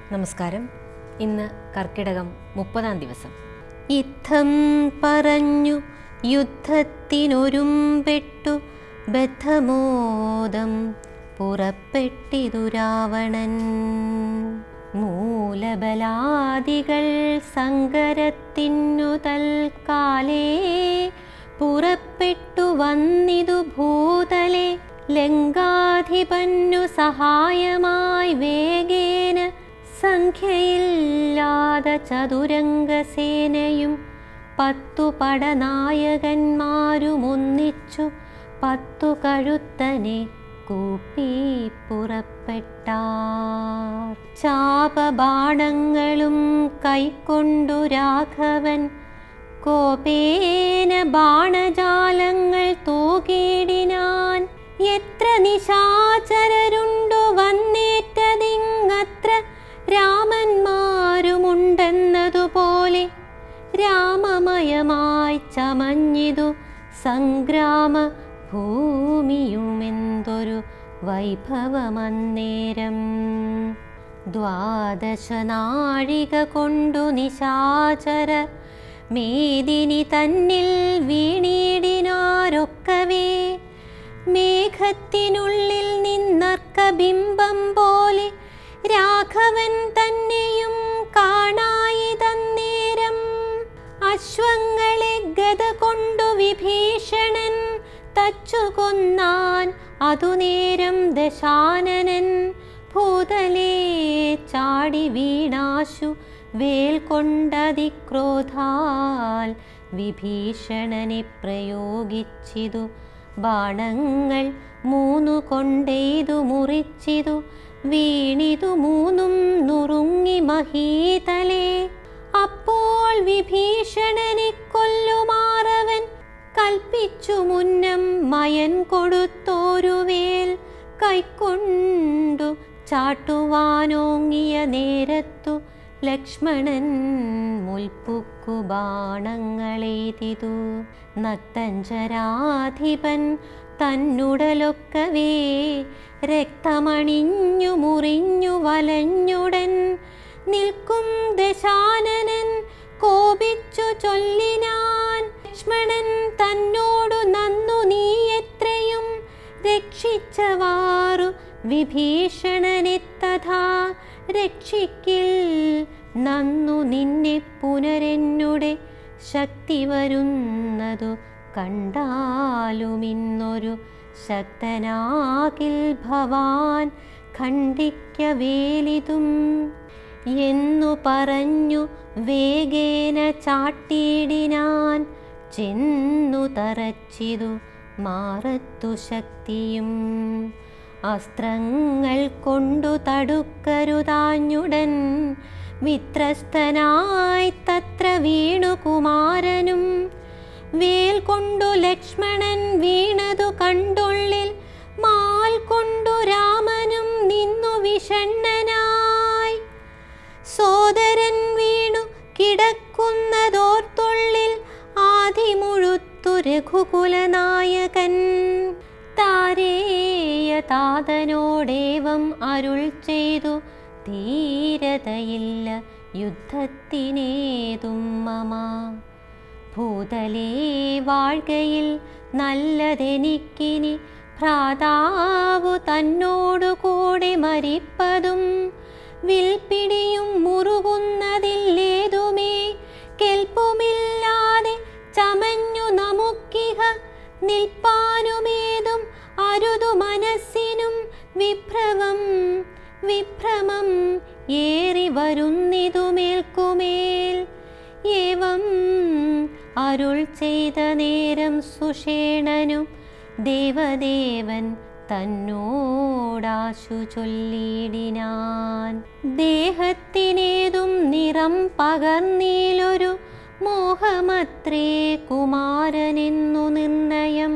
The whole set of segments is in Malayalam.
നമസ്കാരം ഇന്ന് കർക്കിടകം മുപ്പതാം ദിവസം യുദ്ധം പറഞ്ഞു യുദ്ധത്തിനൊരുമ്പെട്ടു ബദ്ധമോദം പുറപ്പെട്ടിതു രാവണൻ മൂലബലാദികൾ സങ്കരത്തിനു തൽക്കാലേ പുറപ്പെട്ടു വന്നിതു ഭൂതലെ ലങ്കാധിപന്നു സഹായമായി വേഗേന സംഖ്യയില്ലാത ചതുരംഗസേനയും പത്തു പടനായകന്മാരും ഒന്നിച്ചു പത്തു കഴുത്തനെ കൂപ്പി പുറപ്പെട്ടാർ ചാപബാണങ്ങളും കൈക്കൊണ്ടു രാഘവൻ കോപേന ബാണജാലങ്ങൾ തൂകിടിനാൻ എത്ര നിശാചരരുണ്ടു വന്നേറ്റതിങ്ങത്ര രാമന്മാരുമുണ്ടെന്നതുപോലെ രാമമയമായി ചമഞ്ഞിതു സംഗ്രാമ ഭൂമിയുമെന്തൊരു വൈഭവമന്നേരം ദ്വാദശ നാഴിക കൊണ്ടു നിശാചര മേദിനി തന്നിൽ വീണിടിനാരൊക്കവേ മേഘത്തിനുള്ളിൽ നിന്നർക്ക ബിംബം പോലെ രാഘവൻ തന്നെയും കാണായി തന്നേരം അശ്വങ്ങളെ ഗത കൊണ്ടു വിഭീഷണൻ തച്ചു കൊന്നാൻ അതു നേരം ദശാനനൻ ഭൂതലേ ചാടി വീണാശു വേൽ കൊണ്ടതിക്രോധാൽ വിഭീഷണനെ പ്രയോഗിച്ചിതു ബാണങ്ങൾ മൂന്നു കൊണ്ടെയ്തു മുറിച്ചിതു വീണിതു മൂന്നും നുറുങ്ങി മഹീതലേ അപ്പോൾ വിഭീഷണനെ കൊല്ലുമാറവൻ കൽപ്പിച്ചു മുന്നം മയൻ കൊടുത്തോരു വേൽ കൈക്കൊണ്ടു ചാട്ടുവാനോങ്ങിയ നേരത്തു ലക്ഷ്മണൻ മുൽപ്പുക്കു ബാണങ്ങളെയ്തിതു നക്തഞ്ചരാധിപൻ തന്നുടലൊക്കവേ രക്തമണിഞ്ഞു മുറിഞ്ഞു വലഞ്ഞുടൻ നിൽക്കും ദശാനനൻ കോപിച്ചു ചൊല്ലിനാൻ ലക്ഷ്മണൻ തന്നോടു നന്നു നീ എത്രയും രക്ഷിച്ചവാറു വിഭീഷണനെ തഥാ രക്ഷിക്കിൽ നന്നു നിന്നെ പുനരെന്നുടെ ശക്തി വരുന്നതു കണ്ടാലുമിന്നൊരു ശക്തനാകിൽ ഭവാൻ ഖണ്ഡിക്കവേലിതും എന്നു പറഞ്ഞു വേഗേന ചാട്ടിയിടിനാൻ ചെന്നു തറച്ചിതു മാറത്തു ശക്തിയും അസ്ത്രങ്ങൾ കൊണ്ടു തടുക്കരുതാഞ്ഞുടൻ വിത്രസ്തനായി തത്ര വീണു കുമാരനും വേൽ കൊണ്ടു ലക്ഷ്മണൻ വീണതു കണ്ടുള്ളിൽ മാൽ കൊണ്ടു രാമനും നിന്നു വിഷണ്ണനായി സോദരൻ വീണു കിടക്കുന്നതോർത്തുള്ളിൽ ആദിമുഴുത്തു രഘുകുലനായകൻ താരേയ താതനോടേവം അരുൾ ചെയ്തു ധീരതയില്ല യുദ്ധത്തിനേതും മമ ഭൂതലേ വാഴ്കയിൽ നല്ലതെനിക്കിനി ഭ്രാതാവു തന്നോടു കൂടെ മരിപ്പതും വിൽപ്പിടിയും മുറുകുന്നതില്ലേതുമേ കെൽപ്പുമില്ലാതെ ചമഞ്ഞു നമുക്കിഹ നിൽപ്പാനുമേതും അരുതു മനസ്സിനും വിഭ്രമം വിഭ്രമം ഏറി വരുന്നിതുമേൽക്കുമേൽ ഏവം അരുൾ ചെയ്ത നേരം സുഷേണനു ദേവദേവൻ തന്നോടാശു ചൊല്ലിയിടിനാൻ ദേഹത്തിനേതും നിറം പകർന്നീലൊരു മോഹമത്രേ കുമാരനെന്നു നിർണയം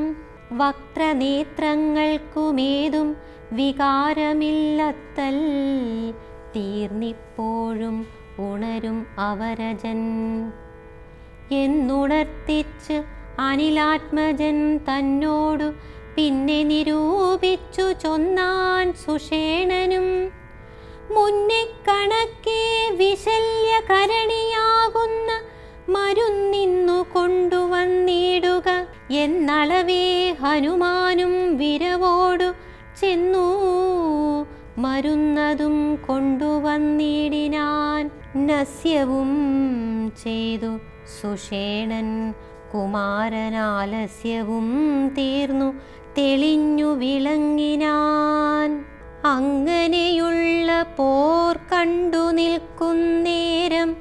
വക്രനേത്രങ്ങൾക്കുമേതും വികാരമില്ലത്തൽ തീർന്നിപ്പോഴും ഉണരും അവരജൻ എന്നുണർത്തിച്ച് അനിലാത്മജൻ തന്നോടു പിന്നെ നിരൂപിച്ചു ചൊന്നാൻ സുഷേണനും മുന്നെ കണക്കെ വിശല്യകരണിയാകുന്ന മരുന്നിന്നു കൊണ്ടുവന്നിടുക എന്നളവേ ഹനുമാനും വിരവോടു ചെന്നു മരുന്നതും കൊണ്ടുവന്നിടിനാൻ നസ്യവും ചെയ്തു സുഷേണൻ കുമാരനാലസ്യവും തീർന്നു തെളിഞ്ഞു വിളങ്ങിനാൻ അങ്ങനെയുള്ള പോർ കണ്ടു നിൽക്കുന്നേരം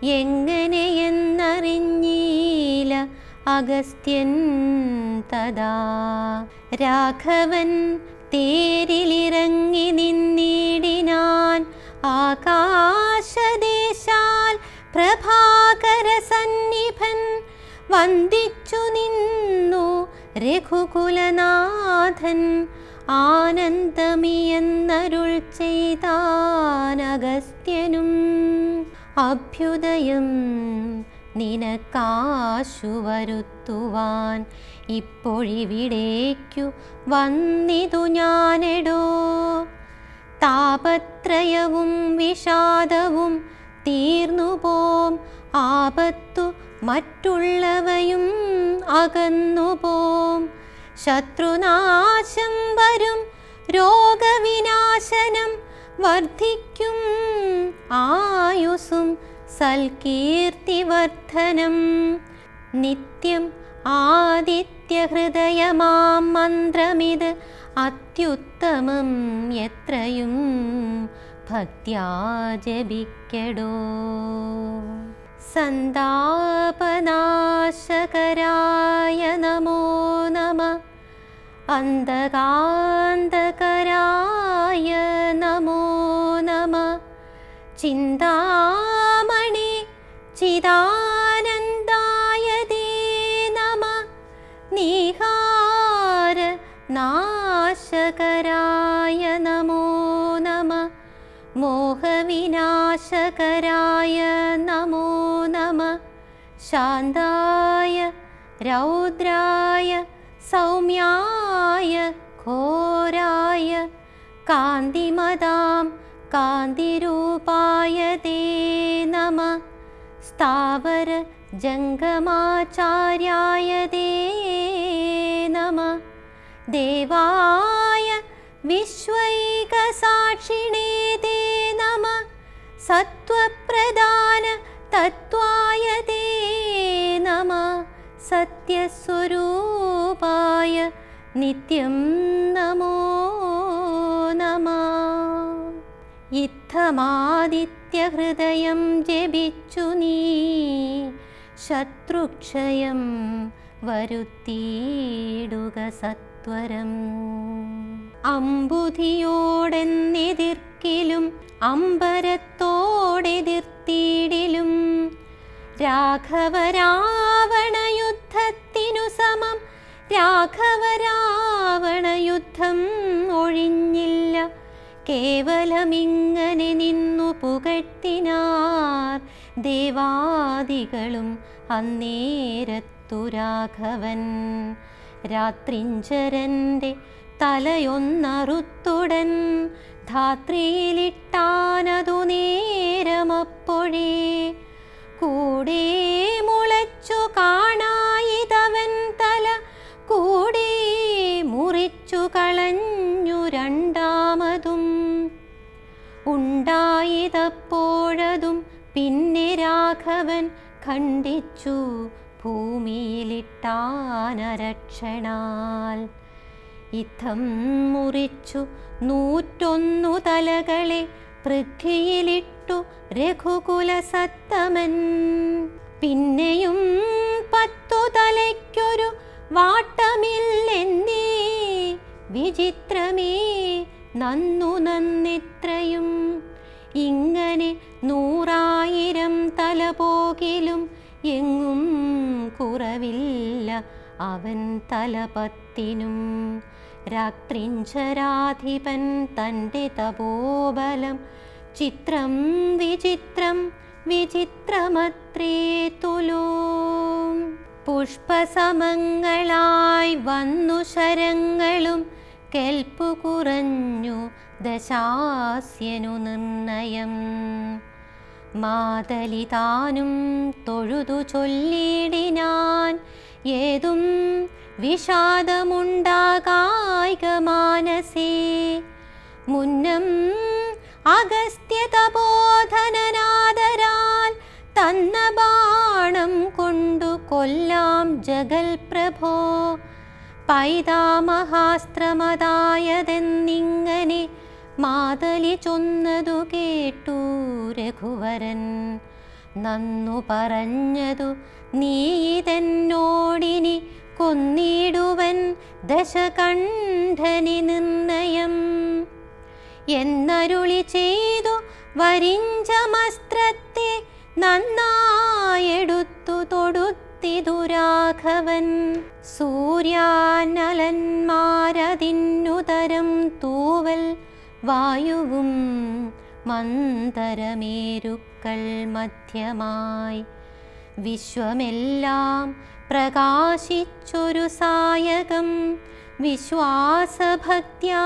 എങ്ങനെയെന്നറിഞ്ഞീല അഗസ്ത്യൻ തഥാ രാഘവൻ തേരിലിറങ്ങി നിന്നിടിനാൻ ആകാശദേശാൽ പ്രഭാകര സന്നിഭൻ വന്ദിച്ചു നിന്നു രഘുകുലനാഥൻ ആനന്ദമിയെന്നരുൾ ചെയ്താനഗസ്ത്യനും അഭ്യുദയം നിനക്കാശു വരുത്തുവാൻ ഇപ്പോഴിവിടേക്കു വന്നിതു ഞാനെടോ താപത്രയവും വിഷാദവും തീർന്നുപോം ആപത്തു മറ്റുള്ളവയും അകന്നുപോം ശത്രുനാശം വരും രോഗവിനാശനം വർദ്ധിക്കും ആയുസും സൽകീർത്തിവർദ്ധനം നിത്യം ആദിത്യഹൃദയമാം മന്ത്രമിത് അത്യുത്തമം എത്രയും ഭക്ത്യാ ജപിക്കടോ സന്താപനാശകരായ നമോ നമ അന്ധകാന്തകരായ നമോ നമ ചിന്താമണി ചിദാനന്ദായ ദേ നമ നിഹാര നാശകരായ നമോ നമ മോഹവിനാശകരായ നമോ നമ ശാന്തായ രൗദ്രായ സൗമ്യായ ഘോരായ കാന്തിമതാം കാന്തിരൂപായ തേ നമ സ്ഥാവര ജംഗമാചാര്യായ തേ നമ ദേവായ വിശ്വൈകസാക്ഷിണേ തേ നമ സത്വപ്രധാന തത്വായ തേ നമ സത്യസ്വരൂപായ നിത്യം നമോ നമ ഇത്തമാദിത്യഹൃദയം ജപിച്ചു നീ ശത്രുക്ഷയം വരുത്തിയിടുക സത്വരം അമ്പുധിയോടെന്നെതിർക്കിലും അമ്പരത്തോടെതിർത്തിയിടിലും രാഘവരാവണയുദ്ധത്തിനു സമം രാഘവരാവണയുദ്ധം ഒഴിഞ്ഞില്ല കേവലമിങ്ങനെ നിന്നു പുകഴ്ത്തിനാർ ദേവാദികളും അന്നേരത്തു രാഘവൻ രാത്രിഞ്ചരൻ്റെ തലയൊന്നറുത്തുടൻ ധാത്രിയിലിട്ടാനതു നേരമപ്പോഴേ കൂടെ മുളച്ചു കാണായിതവൻ തല കൂടെ മുറിച്ചു കളഞ്ഞു രണ്ടാമതും ഉണ്ടായതപ്പോഴതും പിന്നെ രാഘവൻ ഖണ്ഡിച്ചു ഭൂമിയിലിട്ടാനരക്ഷണാൽ ഇത്തം മുറിച്ചു നൂറ്റൊന്നു തലകളെ പൃഥ്വിയിലിട്ടു രഘുകുലസത്തമൻ പിന്നെയും പത്തു തലയ്ക്കൊരു വാട്ടമില്ലെന്നേ വിചിത്രമേ നന്നു നന്നിത്രയും ഇങ്ങനെ നൂറായിരം തല പോകിലും എങ്ങും കുറവില്ല അവൻ തലപത്തിനും രാത്രിഞ്ചരാധിപൻ തൻ്റെ തപോബലം ചിത്രം വിചിത്രം വിചിത്രമത്രേ തുലോ പുഷ്പസമങ്ങളായി വന്നു ശരങ്ങളും കെൽപ്പു കുറഞ്ഞു ദശാസ്യനു നിർണയം മാതലി താനും തൊഴുതു ചൊല്ലിടിനാൻ ഏതും വിഷാദമുണ്ടാകായിക മാനസേ മുന്നം അഗസ്ത്യ തപോധനനാദരാൽ തന്ന ബാണം കൊണ്ടു കൊല്ലാം ജഗൽ പ്രഭോ പൈതാമഹാസ്ത്രമതായതെന്നിങ്ങനെ മാതലി ചൊന്നതു കേട്ടു രഘുവരൻ നന്നു പറഞ്ഞതു നീ ഇതെന്നോടിനി കൊന്നിടുവൻ ദശകണ്ഠനി നിർണയം എന്നരുളി ചെയ്തു വരിഞ്ചമസ്ത്രത്തെ നന്നായെടുത്തു തൊടുത്തിതു രാഘവൻ സൂര്യാനലന്മാരതിന്നുതരം തൂവൽ വായുവും മന്ദരമേരുക്കൾ മധ്യമായി വിശ്വമെല്ലാം പ്രകാശിച്ചൊരു സായകം വിശ്വാസഭക്ത്യാ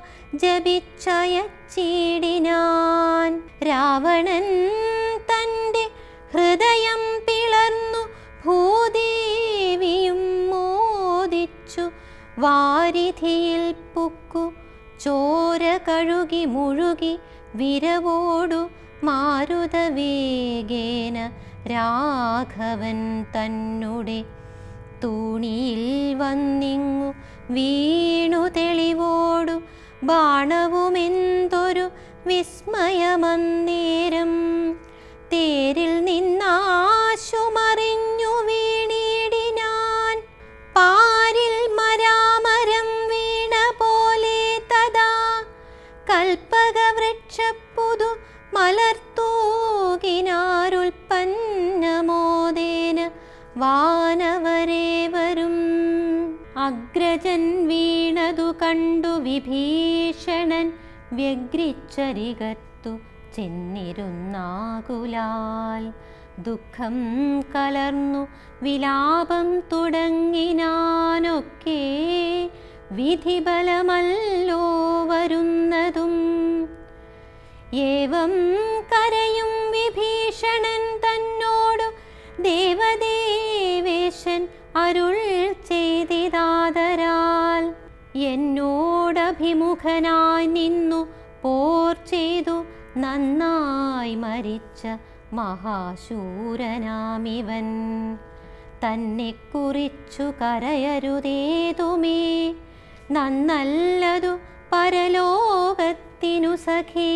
ജപിച്ചയച്ചിടിനാൻ രാവണൻ തൻ്റെ ഹൃദയം പിളർന്നു ഭൂദേവിയും മോദിച്ചു വാരിധിയിൽ പുക്കു ചോര കഴുകി മുഴുകി വിരവോടു മാരുതവേഗേന രാഘവൻ തന്നുടെ തൂണിയിൽ വന്നിങ്ങു വീണു തെളിവോടു ബാണവുമെന്തൊരു വിസ്മയമന്നേരം തേരിൽ നിന്നാശുമറിഞ്ഞു വീണിടിനാൻ പാരിൽ മരാമരം വീണ പോലെ തഥാ കൽപ്പകവൃക്ഷപ്പുതു മലർത്തൂകിനാരുൽപ്പന്നമോദേന വാനവരേവരും അഗ്രജൻ വീണതു കണ്ടു വിഭീഷണൻ വ്യഗ്രിച്ചരികത്തു ചെന്നിരുന്നാകുലാൽ ദുഃഖം കലർന്നു വിലാപം തുടങ്ങിനാനൊക്കെ വിധിബലമല്ലോ വരുന്നതും ഏവം കരയും വിഭീഷണൻ തന്നോടു ദേവദേവേശൻ അരുൾ ചെയ്തിതാതരാൽ എന്നോടഭിമുഖനായി നിന്നു പോർ ചെയ്തു നന്നായി മരിച്ച മഹാശൂരനാമിവൻ തന്നെ കുറിച്ചു കരയരുതേതുമേ നന്നല്ലതു പരലോകത്തിനു സഖേ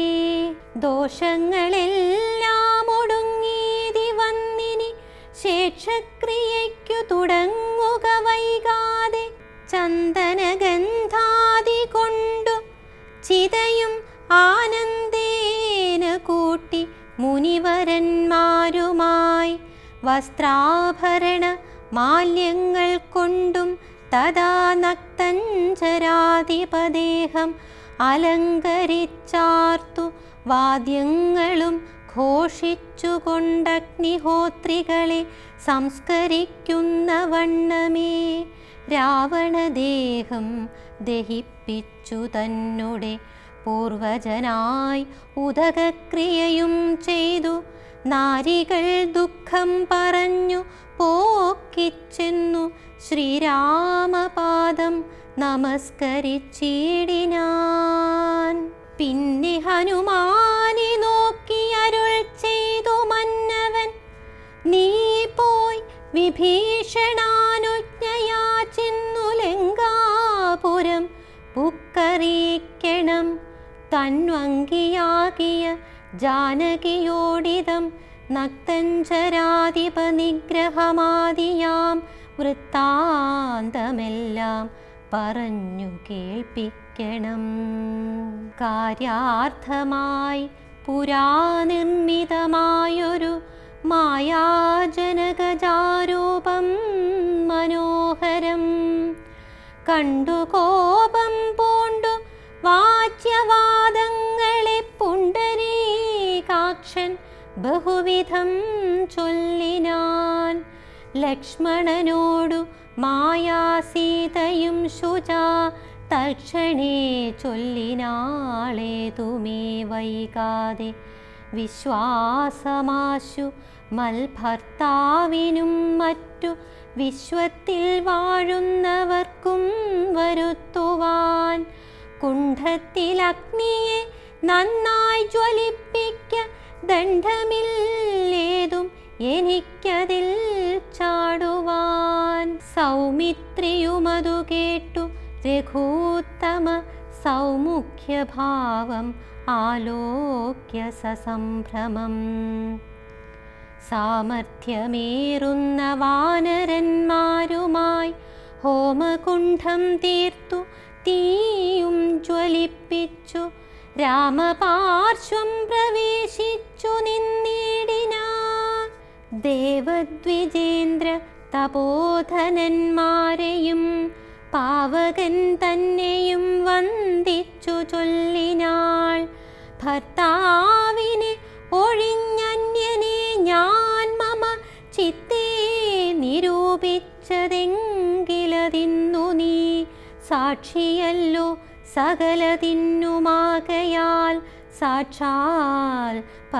ദോഷങ്ങളെല്ലാം ഒടുങ്ങീതി വന്നിനി ശേഷക്രിയയ്ക്കു തുടങ്ങുക വൈകാതെ ചന്ദനഗന്ധാദി കൊണ്ടു ചിതയും ആനന്ദേന കൂട്ടി മുനിവരന്മാരുമായി വസ്ത്രാഭരണ മാല്യങ്ങൾ കൊണ്ടും തഥാ നക്തഞ്ചരാധിപദേഹം അലങ്കരിച്ചാർത്തു വാദ്യങ്ങളും ഘോഷിച്ചുകൊണ്ടഗ്നിഹോത്രികളെ സംസ്കരിക്കുന്ന വണ്ണമേ രാവണദേഹം ദഹിപ്പിച്ചു തന്നുടെ പൂർവജനായി ഉദകക്രിയയും ചെയ്തു നാരികൾ ദുഃഖം പറഞ്ഞു പോക്കിച്ചെന്നു ശ്രീരാമപാദം നമസ്കരിച്ചിടിനാൻ പിന്നെ ഹനുമാനെ നോക്കി അരുൾ ചെയ്തു മന്നവൻ നീ പോയി വിഭീഷണാനുജ്ഞയാ ചെന്നു ലങ്കാപുരം പുക്കറിയിക്കണം തന്വങ്കിയാകിയ ജാനകിയോടിതം നക്തഞ്ചരാധിപ നിഗ്രഹമാദിയാം വൃത്താന്തമെല്ലാം പറഞ്ഞു കേൾപ്പിക്കണം കാര്യാർത്ഥമായി പുരാനിർമ്മിതമായൊരു മായാജനകജാരൂപം മനോഹരം കണ്ടു കോപം പൂണ്ടു വാച്യവാദങ്ങളെ പുണ്ടരീകാക്ഷൻ ബഹുവിധം ചൊല്ലിനാൻ ലക്ഷ്മണനോടു മായാസീതയും ശുചാ തക്ഷണേ ചൊല്ലിനാളേതുമേ വൈകാതെ വിശ്വാസമാശു മൽഭർത്താവിനും മറ്റു വിശ്വത്തിൽ വാഴുന്നവർക്കും വരുത്തുവാൻ കുണ്ഠത്തിൽ അഗ്നിയെ നന്നായി ജ്വലിപ്പിക്ക ദണ്ഡമില്ലേതും എനിക്കതിൽ ചാടുവാൻ സൗമിത്രിയുമതു കേട്ടു രഘൂത്തമ സൗമുഖ്യഭാവം ആലോക്യ സസംഭ്രമം സാമർഥ്യമേറുന്ന വാനരന്മാരുമായി ഹോമകുണ്ഠം തീർത്തു തീയും ജ്വലിപ്പിച്ചു രാമപാർശ്വം പ്രവേശിച്ചു നിന്നിടിന ദേവദ്വിജേന്ദ്ര തപോധനന്മാരെയും പാവകൻ തന്നെയും വന്ദിച്ചു ചൊല്ലിനാൾ ഭർത്താവിനെ ഒഴിഞ്ഞന്യനെ ഞാൻ മമ ചിത്തേ നിരൂപിച്ചതെങ്കിലതിന്നു നീ സാക്ഷിയല്ലോ സകലതിന്നുമാകയാൽ സാക്ഷാൽ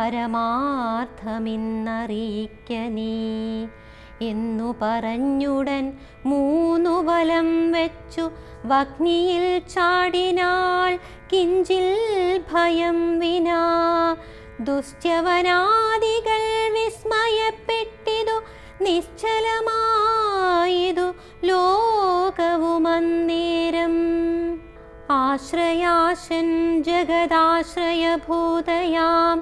പരമാർത്ഥമിന്നറിയിക്ക നീ എന്നു പറഞ്ഞുടൻ മൂന്നു വലം വെച്ചു വഗ്നിയിൽ ചാടിനാൾ കിഞ്ചിൽ ഭയം വിനാ ദുശ്ചവനാദികൾ വിസ്മയപ്പെട്ടിതു നിശ്ചലമായതു ലോകവുമന്നേരം ആശ്രയാശൻ ജഗദാശ്രയഭൂതയാം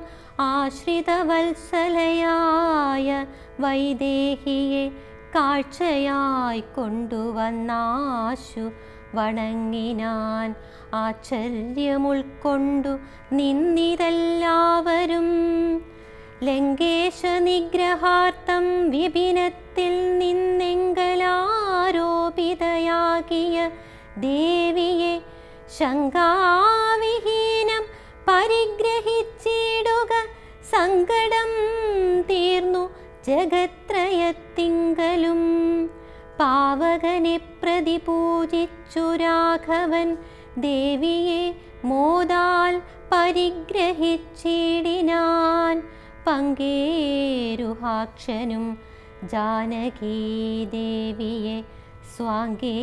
ആശ്രിതവത്സലയായ വൈദേഹിയെ കാഴ്ചയായി കൊണ്ടുവന്നാശു വണങ്ങിനാൻ ആശ്ചര്യമുൾക്കൊണ്ടു നിന്നിതെല്ലാവരും ലങ്കേശ നിഗ്രഹാർത്ഥം വിപിനത്തിൽ നിന്നെങ്കലാരോപിതയാകിയ ദേവിയെ ശങ്കാവിഹീനം പരിഗ്രഹിച്ചിടുക സങ്കടം തീർന്നു ജഗത്രയത്തിങ്കലും പാവകനെ പ്രതി പൂജിച്ചു രാഘവൻ ദേവിയെ മോദാൽ പരിഗ്രഹിച്ചിടിനാൻ പങ്കേരുഹാക്ഷനും ജാനകീ ദേവിയെ സ്വാങ്കേ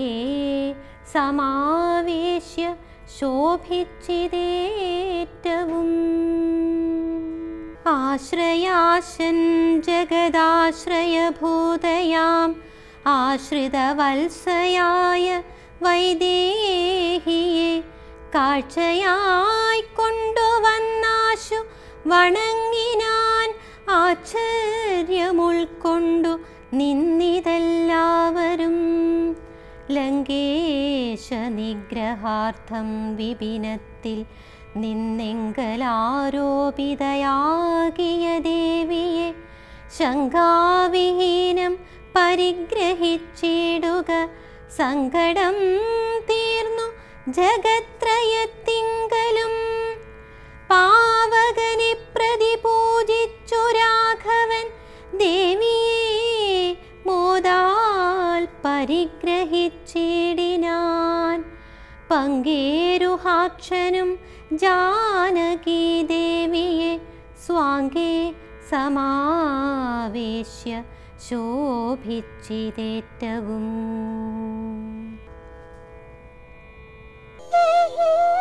സമാവേശ്യ ശോഭിച്ചിതേറ്റവും ആശ്രയാശൻ ജഗദാശ്രയഭൂതയാം ആശ്രിതവത്സയായ വൈദേഹിയെ കാഴ്ചയായി കൊണ്ടുവന്നാശു വണങ്ങിനാൻ ആശ്ചര്യമുൾക്കൊണ്ടു നിന്നിതെല്ലാവരും ലങ്കേശ നിഗ്രഹാർത്ഥം വിപിനത്തിൽ നിന്നെങ്കലാരോപിതയാകിയ ദേവിയെ ശങ്കാവിഹീനം പരിഗ്രഹിച്ചിടുക സങ്കടം തീർന്നു ജഗത്രയത്തിങ്കലും പാവകനെ പ്രതി പൂജിച്ചു രാഘവൻ ദേവിയെ മോദാൽ പരിഗ്രഹിച്ചിടിനാൻ പങ്കേരുഹാക്ഷനും ജാനകീ ദേവിയെ സ്വാങ്കേ സമാവേശ്യ ശോഭിച്ചിതേറ്റവും